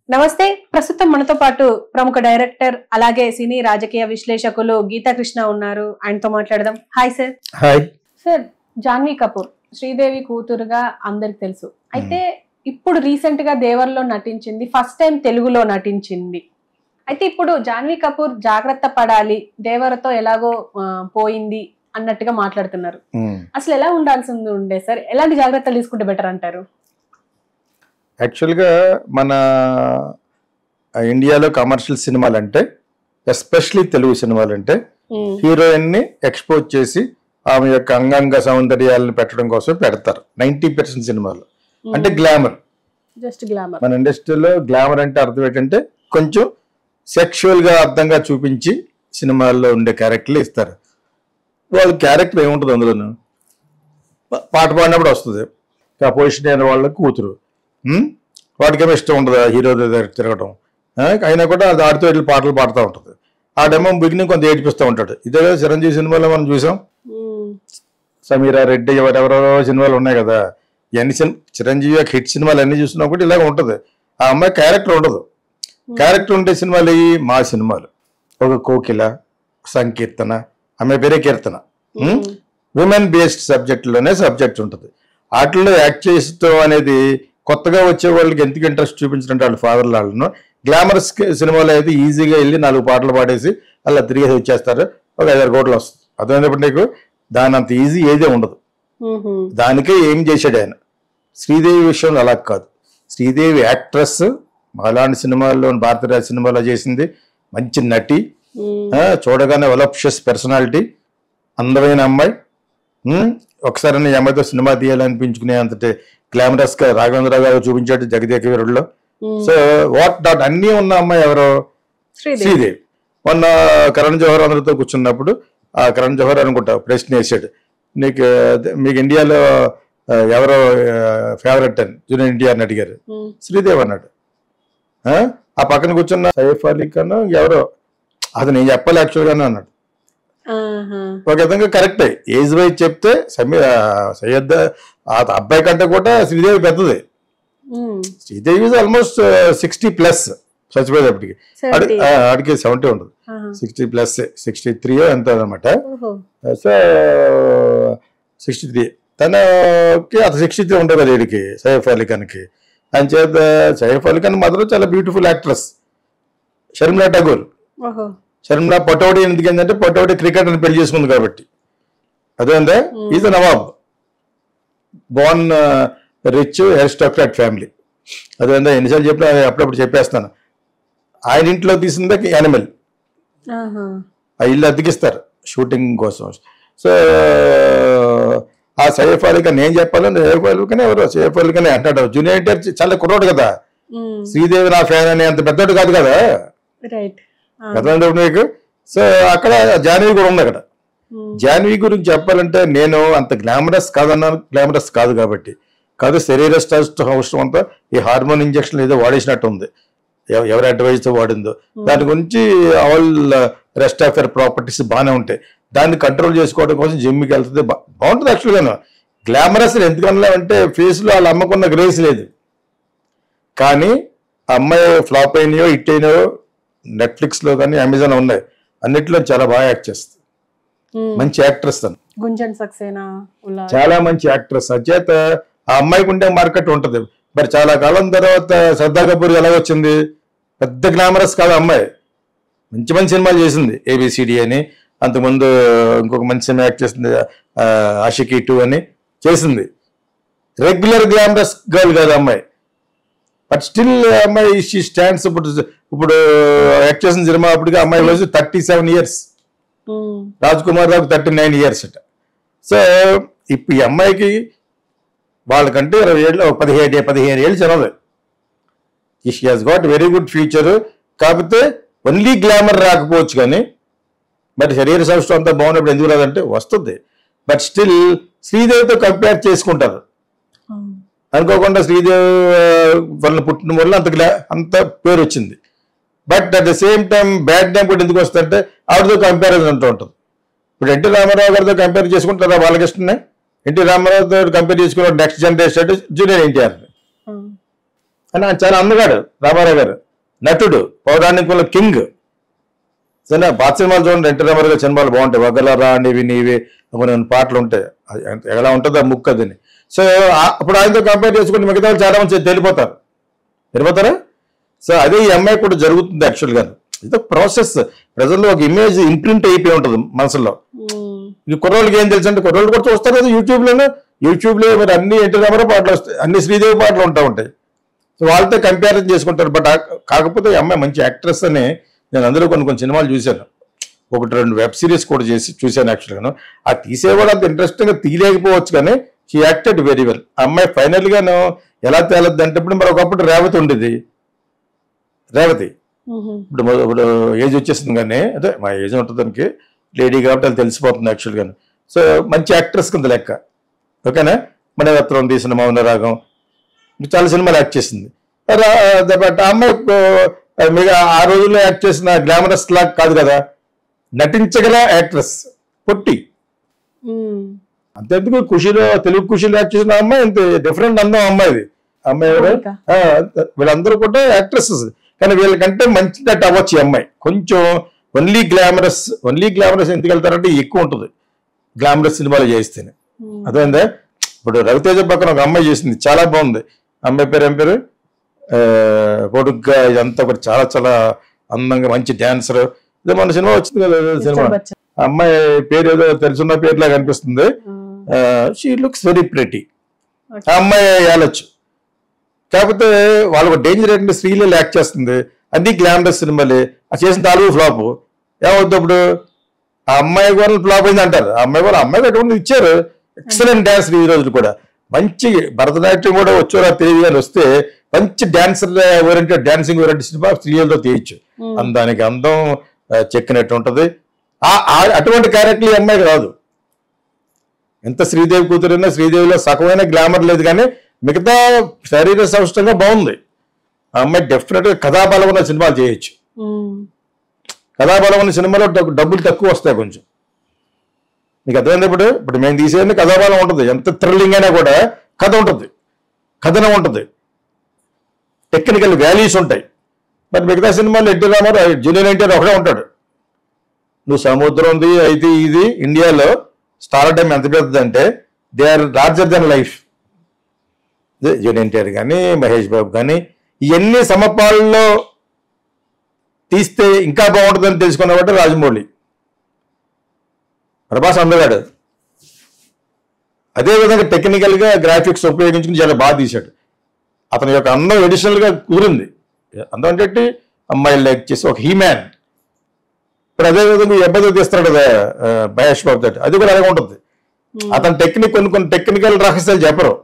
నమస్తే ప్రస్తుతం మనతో పాటు ప్రముఖ డైరెక్టర్ అలాగే సినీ రాజకీయ విశ్లేషకులు గీతా కృష్ణ ఉన్నారు ఆయనతో మాట్లాడదాం hi sir hi sir Janhvi Kapoor Sridevi కూతురుగా అందరికి తెలుసు అయితే ఇప్పుడు రీసెంట్ గా దేవర్లో నటించింది ఫస్ట్ టైం తెలుగులో నటించింది అయితే ఇప్పుడు జాన్వీ కపూర్ జాగ్రత్త పడాలి దేవరతో ఎలాగో ఆ, పోయింది అన్నట్టుగా మాట్లాడుతున్నారు మ్మ్. అసలు ఎలా ఉండాల్సింది ఉండే సార్ ఎలాంటి జాగ్రత్తలు తీసుకుంటే బెటర్ అంటారు యాక్చువల్గా మన ఇండియాలో కమర్షియల్ సినిమాలు అంటే ఎస్పెషలీ తెలుగు సినిమాలు అంటే ఉమ్, హీరోయిన్ని ఎక్స్పోజ్ చేసి ఆమె యొక్క అంగాంగ సౌందర్యాలను పెట్టడం కోసం పెడతారు నైంటీ పర్సెంట్ సినిమాలు అంటే గ్లామర్ జస్ట్ గ్లామర్ మన ఇండస్ట్రీలో గ్లామర్ అంటే అర్థం ఏంటంటే కొంచెం sexual గా అర్థంగా చూపించి సినిమాల్లో ఉండే క్యారెక్టర్లు ఇస్తారు వాళ్ళ క్యారెక్టర్ ఏముంటుంది అందులోను పా- పాట పాడినప్పుడు వస్తుంది ఆ పొజిషన్ అయిన వాళ్ళ కూతురు ఉమ్? వాడికేమో ఇష్టం ఉండదు హీరో దగ్గర తిరగడం ఆ? అయినా కూడా అది ఆడుతూ ఇట్లా పాటలు పాడుతూ ఉంటుంది ఆ డెమో బిగినింగ్ కొంత ఏడిపిస్తూ ఉంటాడు ఇదే కదా చిరంజీవి సినిమాలో మనం చూసాం సమీరా రెడ్డి ఎవరెవరో సినిమాలు ఉన్నాయి కదా ఇవన్నీ సినిమా చిరంజీవి యొక్క హిట్ సినిమాలు అన్ని చూసినా కూడా ఇలాగ ఉంటుంది ఆ అమ్మాయి క్యారెక్టర్ ఉండదు క్యారెక్టర్ ఉండే సినిమాలు ఇవి మా సినిమాలు ఒక కోకిల సంకీర్తన ఆమె పేరే కీర్తన విమెన్ బేస్డ్ సబ్జెక్టులోనే సబ్జెక్ట్ ఉంటుంది వాటిల్లో యాక్ట్ చేస్తూ అనేది కొత్తగా వచ్చే వాళ్ళకి ఎందుకు ఇంట్రెస్ట్ చూపించినట్టు వాళ్ళ ఫాదర్ వాళ్ళను గ్లామరస్ సినిమాలో అయితే ఈజీగా వెళ్ళి నాలుగు పాటలు పాడేసి అలా తిరిగేసి వచ్చేస్తారు ఒక ఐదారు కోట్లు వస్తుంది అర్థమైనప్పుడు నీకు దాని అంత ఈజీ ఏదే ఉండదు దానికే ఏం చేశాడు ఆయన శ్రీదేవి విషయంలో అలా కాదు శ్రీదేవి యాక్ట్రెస్ అలాంటి సినిమాల్లో భారతరాజ సినిమాలో చేసింది మంచి నటి ఆ, చూడగానే వలప్షియస్ పర్సనాలిటీ అందమైన అమ్మాయి ఉమ్, ఒకసారి ఈ అమ్మాయితో సినిమా తీయాలనిపించుకునే అంతటి గ్లామరస్ గా రాఘవేంద్రరావు గారు చూపించాడు జగదేక వీరుల్లో సో వాట్ డాట్ అన్నీ ఉన్న అమ్మాయి ఎవరో శ్రీదేవి శ్రీదేవి మొన్న కరణ్ జోహర్ అందరితో కూర్చున్నప్పుడు ఆ కరణ్ జోహర్ అనుకుంటా ప్రశ్న వేసాడు నీకు అదే, మీకు ఇండియాలో ఆ, ఎవరో ఫేవరెట్ అని జూనియర్ ఎన్టీఆర్ అని అడిగారు ఉమ్, శ్రీదేవి అన్నాడు ఆ? ఆ పక్కన కూర్చున్న సైఫ్ అలీ ఖాన్ ఎవరో అది నేను చెప్పాలి యాక్చువల్గానే అన్నాడు ఆహా. ఒక విధంగా కరెక్టే ఏజ్ వైజ్ చెప్తే సమీ ఆ, సయ్యద్ ఆ అబ్బాయి కంటే కూడా శ్రీదేవి పెద్దది ఉమ్, శ్రీదేవి ఆల్మోస్ట్ సిక్స్టీ ప్లస్ చచ్చిపోయేటప్పటికి ఆడి- 70. ఆ, ఆడికి సెవెంటీ ఉండదు ఆహా. సిక్స్టీ ప్లస్ సిక్స్టీ త్రీ ఎంత అనమాట ఓహో. సో సిక్స్టీ త్రీ తనకి అత సిక్స్టీ త్రీ ఉంటుంది కదా వీడికి సైఫ్ అలీ ఖాన్కి అని చేత సైఫ్ అలీ ఖాన్ మాత్రం చాలా బ్యూటిఫుల్ యాక్ట్రెస్ షర్మిలా ఠాగూర్ ఓహో. షర్మిలా పొటోడి ఎందుకు ఏంటంటే పొటోడి క్రికెట్ అని పెళ్లి చేసుకుంది కాబట్టి అదేందా is Nawab born rich aristocrat family అదేందా ఎన్నిసార్లు చెప్పినా అప్పుడప్పుడు చెప్పేస్తాను ఆయన ఇంట్లో తీసిందే యానిమల్ ఆహా. ఆ ఇల్లు అద్దెకిస్తారు షూటింగ్ కోసం సో ఆ సైఫ్ అలీ ఖాన్ ఏం చెప్పాలని సైఫ్ అలీ ఖాన్ ఎవరు సైఫ్ అలీ ఖాన్ అంటాడు జూనియర్ ఎన్టీఆర్ చాలా కుర్రోడు కదా ఉమ్, శ్రీదేవి నా ఫ్యాన్ అని అంత పెద్దోడు కాదు కదా రైట్ ఆ, అర్థమైంది నీకు సో అక్కడ జాహ్నవి కూడా ఉంది అక్కడ ఉమ్, జాహ్నవి గురించి చెప్పాలంటే నేను అంత గ్లామరస్ కాదన్నాను గ్లామరస్ కాదు కాబట్టి కాదు శరీర స్ట్రెస్ అవసరం అంతా ఈ హార్మోన్ ఇంజక్షన్ ఏదో వాడేసినట్టు ఉంది ఎవ- ఎవరి అడ్వైజ్ తో వాడిందో దాని గురించి all rest of your properties బాగానే ఉంటాయి దాన్ని కంట్రోల్ చేసుకోవడం కోసం జిమ్కి వెళ్తుంది బా- బాగుంటుంది యాక్చువల్గా గ్లామరస్ ఎందుకన్నా అంటే ఫేస్ లో వాళ్ళ అమ్మకున్న గ్రేస్ లేదు కానీ ఆ అమ్మాయి ఫ్లాప్ అయినాయో హిట్ అయినాయో నెట్ఫ్లిక్స్ లో కానీ అమెజాన్ ఉన్నాయి అన్నిట్లో చాలా బాగా యాక్ట్ చేస్తుంది ఉమ్. మంచి యాక్ట్రెస్ తను గుంజన్ సక్సేనా ఉల్లా చాలా మంచి యాక్ట్రెస్ అచేత ఆ అమ్మాయికి ఉండే మార్కెట్ ఉంటది మరి చాలా కాలం తర్వాత శ్రద్ధా కపూర్ ఎలా వచ్చింది పెద్ద గ్లామరస్ కాదు ఆ అమ్మాయి మంచి మంచి సినిమాలు చేసింది ఏబిసిడి అని అంతకుముందు ఇంకొక మంచి సినిమా యాక్ట్ చేసింది ఆ, ఆషికి టూ అని చేసింది రెగ్యులర్ గ్లామరస్ గర్ల్ కాదు ఆ అమ్మాయి బట్ స్టిల్ అమ్మాయి షీ స్టాండ్స్ ఇప్పుడు ఇప్పుడు యాక్ట్ చేసిన సినిమా అప్పటికి ఆ అమ్మాయి వయసు thirty seven years um, Raj Kumar రావుకి థర్టీ నైన్ ఇయర్స్ అట సో ఇప్పుడు ఈ అమ్మాయికి వాళ్ళకంటే ఇరవై ఏళ్ళు పదిహేడు పదిహేను ఏళ్ళు చిన్నది she has got very good future కాకపోతే ఓన్లీ గ్లామర్ రాకపోవచ్చు కానీ బట్ శరీర సౌష్ఠం అంతా బాగున్నప్పుడు ఎందుకు రాదంటే వస్తుంది బట్ స్టిల్ శ్రీదేవితో కంపేర్ చేసుకుంటారు ఉమ్, అనుకోకుండా శ్రీదేవి వల్ల పుట్టిన వల్ల అంత గ్లా అంత పేరు వచ్చింది but at the same time bad time కూడా ఎందుకు వస్తుందంటే ఆవిడతో కంపారిజన్ అంటూ ఉంటుంది ఇప్పుడు ఎన్టీ రామారావు గారితో కంపేర్ చేసుకుంటారా బాలకృష్ణనే ఎన్టీ రామారావుతో కంపేర్ చేసుకున్న నెక్స్ట్ జనరేషన్ అంటే జూనియర్ ఎన్టీఆర్ ఉమ్, కానీ ఆయన చాలా అందగాడు రామారావు గారు నటుడు పౌరాణికుల కింగ్ సరే పాత సినిమాలు చూడండి ఎన్టీ రామారావు గారి సినిమాలు బాగుంటాయి వగలరా నీవి నీవి కొన్ని పాటలు ఉంటాయి అది ఎంత- ఎలా ఉంటుంది ఆ ముక్కు అదని సో ఆ- అప్పుడు ఆయనతో కంపేర్ చేసుకుంటే మిగతా వాళ్ళు చాలా మంది తెలిపోతారు తెలిపోతారా సో అదే ఈ అమ్మాయి కూడా జరుగుతుంది యాక్చువల్గా ఇది ప్రాసెస్ ప్రజల్లో ఒక ఇమేజ్ ఇంప్రింట్ అయిపోయి ఉంటుంది మనసులో ఉమ్, ఈ కుర్రోళ్ళకి ఏం తెలుసు అంటే కుర్రోళ్ళు కూడా చూస్తారు కదా యూట్యూబ్లోనే యూట్యూబ్లో మరి అన్ని ఎన్టీ రామారావు పాటలు వస్తాయి అన్ని శ్రీదేవి పాటలు ఉంటా ఉంటాయి సో వాళ్ళతో కంపారిజన్ చేసుకుంటారు బట్ కాకపోతే ఈ అమ్మాయి మంచి యాక్ట్రెస్ అని నేను అందులో కొన్ని కొన్ని సినిమాలు చూశాను ఒకటి రెండు వెబ్ సిరీస్ కూడా చేసి చూశాను యాక్చువల్గాను ఆ తీసేవాడు అంత ఇంట్రెస్టింగ్గా తీయలేకపోవచ్చు కానీ షీ యాక్టెడ్ వెరీ వెల్ అమ్మాయి ఫైనల్ గాను ఎలా తేలద్దు అంటే ఇప్పుడు మరి ఒకప్పుడు రేవతి ఉండేది రేవతి ఉహు, ఇప్పుడు మొ- ఇప్పుడు ఏజ్ వచ్చేసింది కానీ అదే మా ఏజ్ ఉంటుంది దానికి లేడీ కాబట్టి అది తెలిసిపోతుంది యాక్చువల్గా సో మంచి యాక్ట్రెస్ కింద లెక్క ఓకేనా మణిరత్నం తీసిన మౌన రాగం చాలా సినిమాలు యాక్ట్ చేసింది రా- బట్ ఆ అమ్మాయి ఆ, మిగతా ఆ రోజుల్లో యాక్ట్ చేసిన గ్లామరస్ లాగా కాదు కదా నటించగల యాక్ట్రెస్ పొట్టి ఉమ్, అంతెందుకు ఖుషిలో తెలుగు ఖుషిలో యాక్ట్ చేసిన అమ్మాయి ఇంత డిఫరెంట్ అందం అమ్మాయిది అమ్మాయి ఎవరు? మౌనిక. ఆ, వీళ్ళందరూ కూడా యాక్ట్రెసెస్ కానీ వీళ్ళకంటే మంచి నటి అవ్వచ్చు ఈ అమ్మాయి కొంచెం ఓన్లీ గ్లామరస్ ఓన్లీ గ్లామరస్ ఎందుకు వెళ్తారంటే ఎక్కువ ఉంటుంది గ్లామరస్ సినిమాలు చేస్తేనే ఉమ్, అదేందా ఇప్పుడు రవితేజ పక్కన ఒక అమ్మాయి చేసింది చాలా బాగుంది అమ్మాయి పేరు ఏం పేరు ఆ, పొడుగ్గా ఇదంతా కూడా చాలా చాలా అందంగా మంచి డాన్సర్ ఇదే మన సినిమా వచ్చింది కదా ఏదో సినిమా మిస్టర్ బచ్చన్. ఆ అమ్మాయి పేరు ఏదో తెలుసున్న పేరులా కనిపిస్తుంది ఆ, she looks very pretty Okay. ఆ అమ్మాయి వెళ్ళొచ్చు కాకపోతే వాళ్ళకు డేంజర్ ఏంటంటే శ్రీలీల యాక్ట్ చేస్తుంది అన్ని గ్లామరస్ సినిమాలే ఆ చేసిన నాలుగు ఫ్లాప్ ఏమవుతుంది అప్పుడు ఆ అమ్మాయి కూడా ఫ్లాప్ అయింది అంటారు ఆ అమ్మాయి కూడా అమ్మాయి అటువంటి ఇచ్చారు ఎక్సలెంట్ డాన్స్ ఈ రోజులు కూడా మంచి భరతనాట్యం కూడా వచ్చారా తెలియదు కానీ వస్తే మంచి డాన్సర్ ఓరియంటెడ్ డాన్సింగ్ ఓరియంటెడ్ సినిమా స్త్రీలతో తీయచ్చు ఉమ్, అందానికి అందం ఆ, చెక్కినట్టు ఉంటది ఆ ఆ- అటువంటి క్యారెక్టర్ ఈ అమ్మాయికి రాదు ఎంత శ్రీదేవి కూతురైనా శ్రీదేవిలో సగమైన గ్లామర్ లేదు కానీ మిగతా శరీర సౌష్టంగా బాగుంది ఆ అమ్మాయి డెఫినెట్ గా కథాబలం ఉన్న సినిమాలు చేయొచ్చు ఉమ్, కథాబలం ఉన్న సినిమాలో డబ్బు- డబ్బులు తక్కువ వస్తాయి కొంచెం మీకు అర్థమైంది ఇప్పుడు ఇప్పుడు మేము తీసేది కథాబలం ఉంటుంది ఎంత థ్రిల్లింగ్ అయినా కూడా కథ ఉంటుంది కథనం ఉంటుంది టెక్నికల్ వాల్యూస్ ఉంటాయి మరి మిగతా సినిమాలు ఎన్టీ రామారావు జూనియర్ ఎన్టీఆర్ ఒకడే ఉంటాడు నువ్వు సముద్రం ఉంది అయితే ఇది ఇండియాలో స్టార్ టైం ఎంత పెద్దదంటే they are larger than life junior NTR కానీ మహేష్ బాబు కానీ ఇవన్నీ సమపాల్లో తీస్తే ఇంకా బాగుంటుందని తెలుసుకున్నవాడు రాజమౌళి ప్రభాస్ అందగాడు అదేవిధంగా టెక్నికల్ గా గ్రాఫిక్స్ ఉపయోగించుకుని చాలా బాగా తీశాడు అతని యొక్క అందం ఎడిషనల్ గా కూరింది అందం అంటే అమ్మాయిలు లైక్ చేసి ఒక హీమ్యాన్ ఇప్పుడు అదే విధంగా ఈ అబ్బాయి తీస్తాడు కదా ఆ, మహేష్ బాబు తోటి అది కూడా అలాగే ఉంటుంది అతని టెక్నిక్ కొన్ని కొన్ని టెక్నికల్ రహస్యాలు చెప్పరు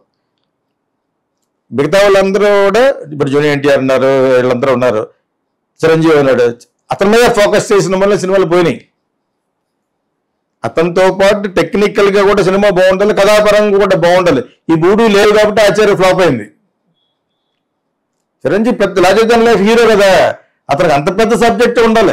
మిగతా వాళ్ళందరూ కూడా ఇప్పుడు జూనియర్ ఎన్టీఆర్ ఉన్నారు వీళ్ళందరూ ఉన్నారు చిరంజీవి ఉన్నాడు అతని మీద ఫోకస్ చేసిన వల్ల సినిమాలు పోయినాయి అతనితో పాటు టెక్నికల్ గా కూడా సినిమా బాగుండాలి కథాపరంగా కూడా బాగుండాలి ఈ మూడు లేవు కాబట్టి ఆచార్య ఫ్లాప్ అయింది చిరంజీవి పెద్ద లాజర్ లైఫ్ హీరో కదా అతనికి అంత పెద్ద సబ్జెక్ట్ ఉండాలి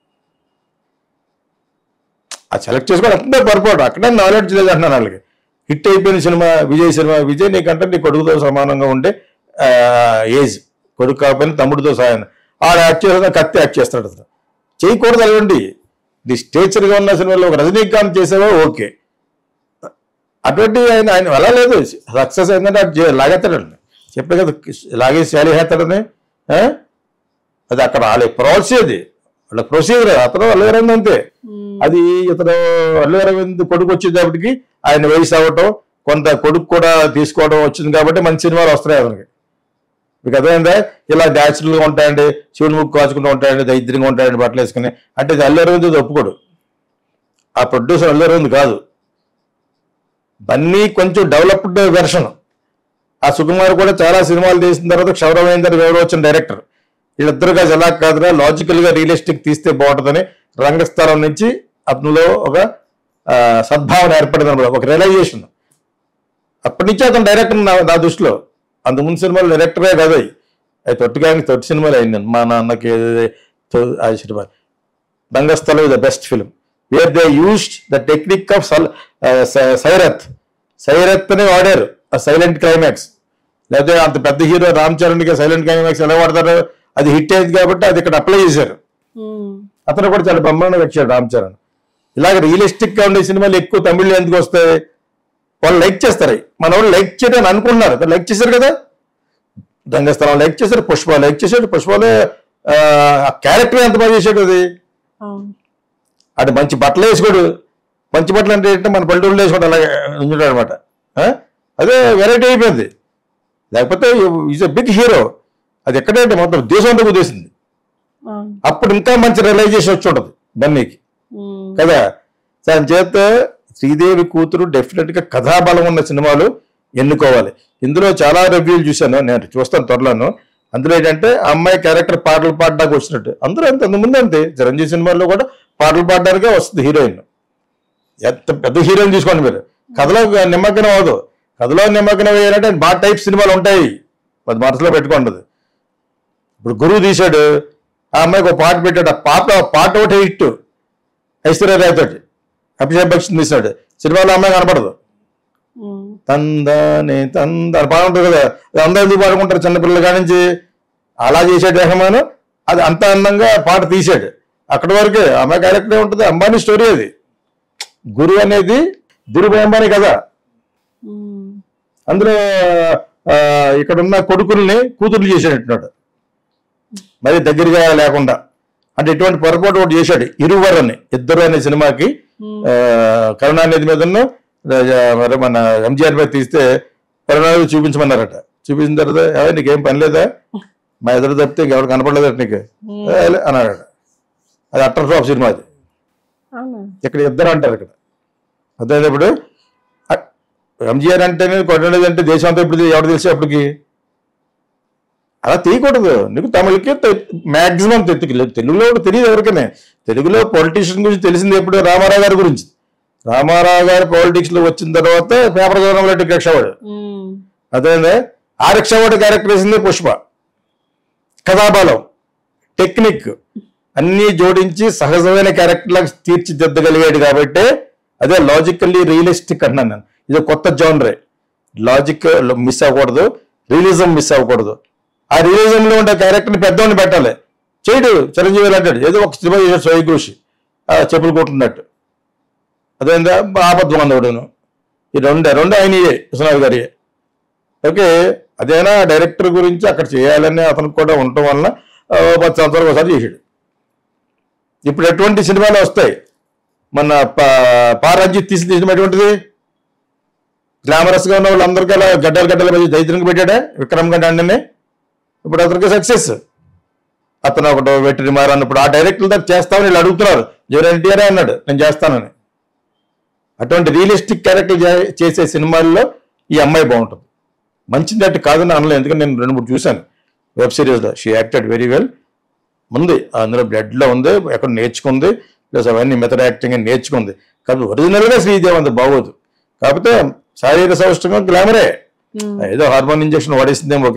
ఆ సెలెక్ట్ చేసుకోవడం అక్కడే పొరపాటు అక్కడే నాలెడ్జ్ లేదు అంటున్నాను వాళ్ళకి హిట్ అయిపోయిన సినిమా విజయ్ సినిమా విజయ్ నీకంటే నీ కొడుకుతో సమానంగా ఉండే ఆ, ఏజ్ కొడుకు కాకపోయినా తమ్ముడితో సాయం ఆడ యాక్ట్ చేసిన కత్తి యాక్ట్ చేస్తాడు అతను చేయకూడదు అలవండి నీ స్టేచర్గా ఉన్న సినిమాలో ఒక రజనీకాంత్ చేసేవో ఓకే అటువంటి ఆయన ఆయన అలా లేదు సక్సెస్ అయిందంటే అటు చే- లాగేస్తాడండి చెప్పే కదా లాగే శాలీ హేస్తాడని ఆ? అది అక్కడ వాళ్ళ ప్రాసెస్ అది వాళ్ళ ప్రొసీజర్ అతను అల్లు అరవింద్ అంతే ఉమ్, అది ఇతను అల్లు అరవింద్ కొడుకు వచ్చేటప్పటికి ఆయన వయసు అవ్వటం కొంత కొడుకు కూడా తీసుకోవడం వచ్చింది కాబట్టి మంచి సినిమాలు వస్తున్నాయి అతనికి మీకు అర్థమైందా ఇలా న్యాచురల్ గా ఉంటాయండి శివుని ముక్కు కాచుకుంటూ ఉంటాయండి దరిద్రంగా ఉంటాయండి బట్టలు వేసుకుని అంటే ఇది అల్లు అరవింద్ ఇది ఒప్పుకోడు ఆ ప్రొడ్యూసర్ అల్లు అరవింద్ కాదు బన్నీ కొంచెం డెవలప్డ్ వెర్షన్ ఆ సుకుమార్ కూడా చాలా సినిమాలు తీసిన తర్వాత క్షౌరమేందర్ ఎవరు వచ్చిన డైరెక్టర్ వీళ్ళిద్దరు కలిసి ఎలా కాదురా లాజికల్ గా రియలిస్టిక్ తీస్తే బాగుంటుందని రంగస్థలం నుంచి అతనిలో ఒక ఆ, సద్భావన ఏర్పడింది అనమాట ఒక రియలైజేషన్ అప్పటి నుంచి అతను డైరెక్టర్ నా నా దృష్టిలో అంతకుముందు సినిమాలు డైరెక్టరే కాదు అవి అవి తొట్టిగానికి తొట్టి సినిమాలు అయింది మా నాన్నకి ఏది- తో- ఆ సినిమా Rangasthalam is the best film where they used the technique of Sairat Sairat అని వాడారు ఆ సైలెంట్ క్లైమాక్స్ లేకపోతే అంత పెద్ద హీరో రామ్ చరణ్ కి సైలెంట్ క్లైమాక్స్ ఎలా వాడతారు అది హిట్ అయింది కాబట్టి అది ఇక్కడ అప్లై చేశారు ఉమ్, అతను కూడా చాలా బ్రహ్మాండంగా వచ్చాడు రామ్ చరణ్ ఇలాగ రియలిస్టిక్ గా ఉండే సినిమాలు ఎక్కువ తమిళ్లో ఎందుకు వస్తాయి వాళ్ళు లైక్ చేస్తారు మన వాళ్ళు లైక్ చేయడం అనుకున్నారు లైక్ చేశారు కదా రంగస్థలం లైక్ చేశారు పుష్ప లైక్ చేశాడు పుష్పలో ఆ క్యారెక్టర్ ఎంత బాగా చేశాడు అది అవును. అటు మంచి బట్టలు వేసుకోడు మంచి బట్టలు అంటే ఏంటంటే మన పల్లెటూరులో వేసుకోవడం అలాగే ఉంచుతాడు అనమాట అదే వెరైటీ అయిపోయింది లేకపోతే ఈజ్ ఎ బిగ్ హీరో అది ఎక్కడంటే మొత్తం దేశంతో కుదేసింది అవును. అప్పుడు ఇంకా మంచి రియలైజేషన్ వచ్చి ఉంటుంది బన్నీకి ఉమ్, కదా దాని చేత శ్రీదేవి కూతురు డెఫినెట్ గా కథాబలం ఉన్న సినిమాలు ఎన్నుకోవాలి ఇందులో చాలా రివ్యూలు చూశాను నేను చూస్తాను త్వరలోను అందులో ఏంటంటే ఆ అమ్మాయి క్యారెక్టర్ పాటలు పాడడానికి వచ్చినట్టు అందరూ అంతే ముందు అంతే చిరంజీవి సినిమాల్లో కూడా పాటలు పాడడానికే వస్తుంది హీరోయిన్ ఎంత పెద్ద హీరోయిన్ తీసుకోండి మీరు కథలో నిమగ్నం అవ్వదు కథలో నిమగ్నం అయ్యారంటే బాగా టైప్ సినిమాలు ఉంటాయి అది మనసులో పెట్టుకోండి ఇప్పుడు గురువు తీశాడు ఆ అమ్మాయికి ఒక పాట పెట్టాడు ఆ పాట పాట ఒకటి హిట్ ఐశ్వర్యరాయ్ తోటి అభిషేక్ బచ్చన్ తీశాడు సినిమాలో అమ్మాయి కనపడదు ఉమ్, తందానే తందా పాట ఉంటుంది కదా అది అందరూ ఎందుకు పాడుకుంటారు చిన్నపిల్లల కాడి నుంచి అలా చేసాడు రెహమాన్ అది అంత అందంగా పాట తీశాడు అక్కడి వరకే అమ్మాయి క్యారెక్టర్ ఉంటుంది అంబానీ స్టోరీ అది గురువు అనేది దురుభాయ్ అంబానీ కదా ఉమ్, అందులో ఆ, ఇక్కడ ఉన్న కొడుకుల్ని కూతుర్లు చేసేటట్టున్నాడు మరి దగ్గరగా లేకుండా అంటే ఇటువంటి పొరపాటు ఒకటి చేశాడు ఇరువర్ అని ఇద్దరు అనే సినిమాకి ఉమ్, ఆ, కరుణానిధి మీద మరి మన ఎంజిఆర్ మీద తీస్తే కరుణానిధి చూపించమన్నారట చూపించిన తర్వాత "ఏవే, నీకేం పని లేదా మా ఎదురు తప్పితే ఇంకెవరు కనపడలేదట నీకు ఉమ్, "ఏ, లే" అన్నాడు అది అట్టర్ ఫ్లాప్ సినిమా అది అవునా? ఇక్కడ ఇద్దరు అంటారు ఇక్కడ అదేటప్పుడు ఎంజిఆర్ అంటేనే కొట్టలేదు అంటే దేశం అంతా ఇప్పుడు ఎవరు తెలిసి అప్పటికి అలా తీయకూడదు నీకు తమిళకి మాక్సిమం తెలుగులో కూడా తెలియదు ఎవరికైనా తెలుగులో పొలిటీషియన్ గురించి తెలిసింది ఎప్పుడు రామారావు గారి గురించి రామారావు గారు పాలిటిక్స్ లో వచ్చిన తర్వాత పేపర్ గవర్నమెంట్ రెడ్డి రిక్షావాడు ఉమ్, అదే ఆ రిక్షావాడు క్యారెక్టర్ వేసింది పుష్ప కథాబలం టెక్నిక్ అన్ని జోడించి సహజమైన క్యారెక్టర్ లాగా తీర్చిదిద్దగలిగాడు కాబట్టి అదే లాజికల్లీ రియలిస్టిక్ అన్నాను నేను ఇది కొత్త జోనరే లాజిక్ మిస్ అవ్వకూడదు రియలిజం మిస్ అవ్వకూడదు ఆ రియలిజం లో ఉండే క్యారెక్టర్ని పెద్దవాడిని పెట్టాలి చేయడు చిరంజీవి అంటాడు ఏదో ఒక సినిమా చేశాడు సోయి ఘోషి ఆ చెప్పులు కొట్టున్నట్టు అదేందా ఆపద్వందవుడును ఈ రెండు రెండు ఆయనయే విశ్వనాథ్ గారి ఓకే అదేనా డైరెక్టర్ గురించి అక్కడ చేయాలని అతనికి కూడా ఉండటం వలన ఆ, పది సంవత్సరాలు ఒకసారి చేసాడు ఇప్పుడు ఎటువంటి సినిమాలు వస్తాయి మన పా- పా రంజిత్ తీసి తీసిన ఎటువంటిది గ్లామరస్ గా ఉన్న వాళ్ళందరికీ అలా గడ్డలు గడ్డలు పెట్టి దైత్యంగా పెట్టాడా విక్రమ్ గడ్డ అండి ఇప్పుడు అతనికి సక్సెస్ అతను ఒకటి వెట్టి మారు అన్నప్పుడు ఆ డైరెక్టర్ దగ్గర చేస్తామని వీళ్ళు అడుగుతున్నారు జూనియర్ ఎన్టీఆర్ అన్నాడు నేను చేస్తానని అటువంటి రియలిస్టిక్ క్యారెక్టర్ చేసే సినిమాల్లో ఈ అమ్మాయి బాగుంటుంది మంచి నటి కాదని అనలేదు ఎందుకంటే నేను రెండు మూడు చూశాను వెబ్ సిరీస్లో షీ యాక్టెడ్ వెరీ వెల్ ఉంది అందులో బ్లడ్లో ఉంది ఎక్కడ నేర్చుకుంది ప్లస్ అవన్నీ మెథడ్ యాక్టింగ్ అని నేర్చుకుంది కాబట్టి ఒరిజినల్గా శ్రీదేవి అంత బాగోదు కాకపోతే శారీరక సౌష్ఠంగా గ్లామరే ఉమ్. ఏదో హార్మోన్ ఇంజక్షన్ వాడేసిందేమో